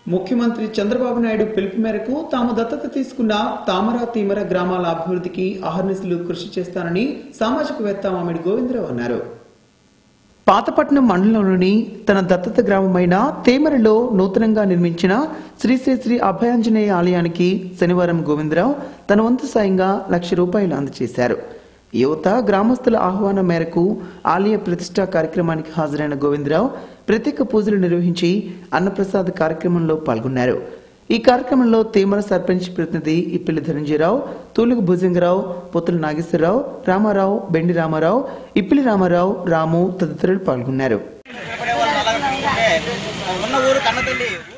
ముఖ్యమంత్రి చంద్రబాబు నాయుడు పిలుపు మేరకు తాము దత్తత తీసుకున్న తామర తీమర గ్రామాల అభివృద్ధికి అహర్నిశలు కృషి చేస్తానని సామాజికవేత్త మామిడి గోవిందరావు అన్నారు పాతపట్నం మండలంలోని తన దత్తత గ్రామమైన తేమరలో నూతనంగా నిర్మించిన శ్రీ శ్రీ శ్రీ అభయాంజనేయ ఆలయానికి శనివారం గోవిందరావు తన వంతు సాయంగా లక్ష రూపాయలు అందజేశారు యువత గ్రామస్తుల ఆహ్వానం మేరకు ఆలయ ప్రతిష్టా కార్యక్రమానికి హాజరైన గోవిందరావు ప్రత్యేక పూజలు నిర్వహించి అన్నప్రసాద కార్యక్రమంలో పాల్గొన్నారు ఈ కార్యక్రమంలో తేమర సర్పంచ్ ప్రతినిధి ఇప్పిలి ధనంజయరావు తూలుగు భుజంగరావు పొత్తుల నాగేశ్వరరావు రామారావు బెండి రామారావు ఇప్పిలి రామారావు రాము తదితరులు పాల్గొన్నారు నిలబడే వాళ్ళు అలాగే చూసుకుంటే ఉన్న ఊరు కన్నతల్లి